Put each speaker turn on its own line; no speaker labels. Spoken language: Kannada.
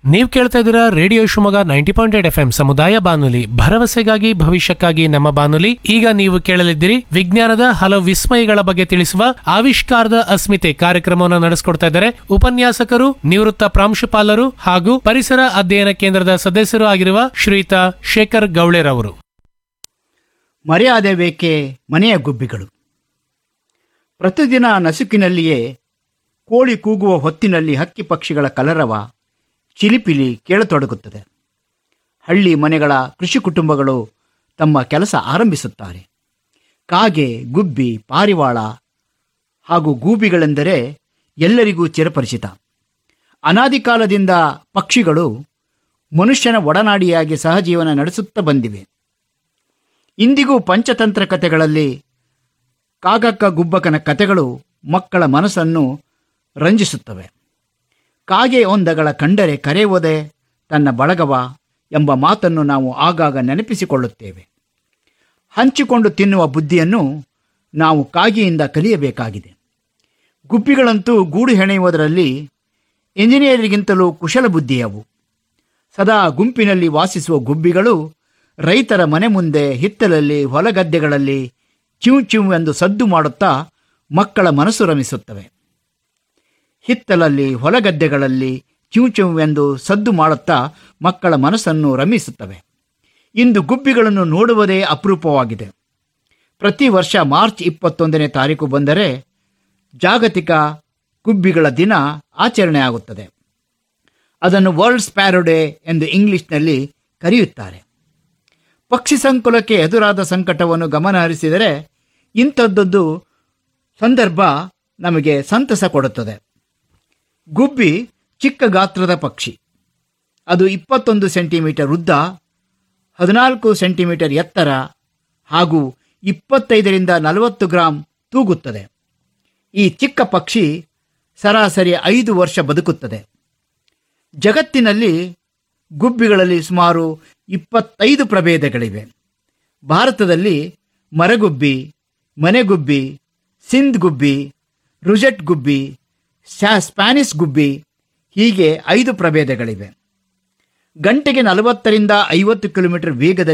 ನೀವು ಕೇಳ್ತಾ ಇದ್ದೀರಾ radio Shivamogga ninety point eight F M ಸಮುದಾಯ ಬಾನುಲಿ ಭರವಸೆಗಾಗಿ ಭವಿಷ್ಯಕ್ಕಾಗಿ ನಮ್ಮ ಬಾನುಲಿ ಈಗ ನೀವು ಕೇಳಲಿದ್ದೀರಿ ವಿಜ್ಞಾನದ ಹಲವು ವಿಸ್ಮಯಗಳ ಬಗ್ಗೆ ತಿಳಿಸುವ ಆವಿಷ್ಕಾರದ ಅಸ್ಮಿತೆ ಕಾರ್ಯಕ್ರಮವನ್ನು ನಡೆಸಿಕೊಡ್ತಾ ಇದ್ದಾರೆ ಉಪನ್ಯಾಸಕರು ನಿವೃತ್ತ ಪ್ರಾಂಶುಪಾಲರು ಹಾಗೂ ಪರಿಸರ ಅಧ್ಯಯನ ಕೇಂದ್ರದ ಸದಸ್ಯರು ಆಗಿರುವ ಶ್ರೀಯುತ ಶೇಖರ್ ಗೌಳೆರವರು
ಮರ್ಯಾದೆ ಬೇಕೆ ಮನೆಯ ಗುಬ್ಬಿಗಳು ಪ್ರತಿದಿನ ನಸುಕಿನಲ್ಲಿಯೇ ಕೋಳಿ ಕೂಗುವ ಹೊತ್ತಿನಲ್ಲಿ ಹಕ್ಕಿ ಪಕ್ಷಿಗಳ ಕಲರವ ಚಿಲಿಪಿಲಿ ಕೇಳತೊಡಗುತ್ತದೆ ಹಳ್ಳಿ ಮನೆಗಳ ಕೃಷಿ ಕುಟುಂಬಗಳು ತಮ್ಮ ಕೆಲಸ ಆರಂಭಿಸುತ್ತಾರೆ ಕಾಗೆ ಗುಬ್ಬಿ ಪಾರಿವಾಳ ಹಾಗೂ ಗೂಬಿಗಳೆಂದರೆ ಎಲ್ಲರಿಗೂ ಚಿರಪರಿಚಿತ ಅನಾದಿ ಕಾಲದಿಂದ ಪಕ್ಷಿಗಳು ಮನುಷ್ಯನ ಒಡನಾಡಿಯಾಗಿ ಸಹಜೀವನ ನಡೆಸುತ್ತಾ ಬಂದಿವೆ ಇಂದಿಗೂ ಪಂಚತಂತ್ರ ಕಥೆಗಳಲ್ಲಿ ಕಾಗಕ್ಕ ಗುಬ್ಬಕನ ಕಥೆಗಳು ಮಕ್ಕಳ ಮನಸ್ಸನ್ನು ರಂಜಿಸುತ್ತವೆ ಕಾಗೆ ಒಂದಗಳ ಕಂಡರೆ ಕರೆಯುವುದೇ ತನ್ನ ಬಳಗವ ಎಂಬ ಮಾತನ್ನು ನಾವು ಆಗಾಗ ನೆನಪಿಸಿಕೊಳ್ಳುತ್ತೇವೆ ಹಂಚಿಕೊಂಡು ತಿನ್ನುವ ಬುದ್ಧಿಯನ್ನು ನಾವು ಕಾಗೆಯಿಂದ ಕಲಿಯಬೇಕಾಗಿದೆ ಗುಬ್ಬಿಗಳಂತೂ ಗೂಡು ಹೆಣೆಯುವುದರಲ್ಲಿ ಇಂಜಿನಿಯರಿಗಿಂತಲೂ ಕುಶಲ ಬುದ್ಧಿಯವು ಸದಾ ಗುಂಪಿನಲ್ಲಿ ವಾಸಿಸುವ ಗುಬ್ಬಿಗಳು ರೈತರ ಮನೆ ಮುಂದೆ ಹಿತ್ತಲಲ್ಲಿ ಹೊಲಗದ್ದೆಗಳಲ್ಲಿ ಚಿವ್ ಚಿವ್ ಎಂದು ಸದ್ದು ಮಾಡುತ್ತಾ ಮಕ್ಕಳ ಮನಸ್ಸು ರಮಿಸುತ್ತವೆ ಹಿತ್ತಲಲ್ಲಿ ಹೊಲಗದ್ದೆಗಳಲ್ಲಿ ಚಿವ್ ಚಿವ್ ಎಂದು ಸದ್ದು ಮಾಡುತ್ತಾ ಮಕ್ಕಳ ಮನಸ್ಸನ್ನು ರಮಿಸುತ್ತವೆ ಇಂದು ಗುಬ್ಬಿಗಳನ್ನು ನೋಡುವುದೇ ಅಪರೂಪವಾಗಿದೆ ಪ್ರತಿ ವರ್ಷ ಮಾರ್ಚ್ ಇಪ್ಪತ್ತೊಂದನೇ ತಾರೀಕು ಬಂದರೆ ಜಾಗತಿಕ ಗುಬ್ಬಿಗಳ ದಿನ ಆಚರಣೆ ಆಗುತ್ತದೆ ಅದನ್ನು ವರ್ಲ್ಡ್ ಸ್ಪ್ಯಾರೋ ಡೇ ಎಂದು ಇಂಗ್ಲಿಷ್ನಲ್ಲಿ ಕರೆಯುತ್ತಾರೆ ಪಕ್ಷಿ ಸಂಕುಲಕ್ಕೆ ಎದುರಾದ ಸಂಕಟವನ್ನು ಗಮನಹರಿಸಿದರೆ ಇಂಥದ್ದೊಂದು ಸಂದರ್ಭ ನಮಗೆ ಸಂತಸ ಕೊಡುತ್ತದೆ ಗುಬ್ಬಿ ಚಿಕ್ಕ ಗಾತ್ರದ ಪಕ್ಷಿ ಅದು ಇಪ್ಪತ್ತೊಂದು ಸೆಂಟಿಮೀಟರ್ ಉದ್ದ ಹದಿನಾಲ್ಕು ಸೆಂಟಿಮೀಟರ್ ಎತ್ತರ ಹಾಗೂ ಇಪ್ಪತ್ತೈದರಿಂದ ನಲವತ್ತು ಗ್ರಾಂ ತೂಗುತ್ತದೆ ಈ ಚಿಕ್ಕ ಪಕ್ಷಿ ಸರಾಸರಿ ಐದು ವರ್ಷ ಬದುಕುತ್ತದೆ ಜಗತ್ತಿನಲ್ಲಿ ಗುಬ್ಬಿಗಳಲ್ಲಿ ಸುಮಾರು ಇಪ್ಪತ್ತೈದು ಪ್ರಭೇದಗಳಿವೆ ಭಾರತದಲ್ಲಿ ಮರಗುಬ್ಬಿ ಮನೆಗುಬ್ಬಿ ಸಿಂಧ್ ಗುಬ್ಬಿ ರುಜೆಟ್ ಗುಬ್ಬಿ ಸ್ಯಾ ಸ್ಪ್ಯಾನಿಸ್ ಗುಬ್ಬಿ ಹೀಗೆ ಐದು ಪ್ರಭೇದಗಳಿವೆ ಗಂಟೆಗೆ ನಲವತ್ತರಿಂದ ಐವತ್ತು ಕಿಲೋಮೀಟರ್ ವೇಗದಲ್ಲಿ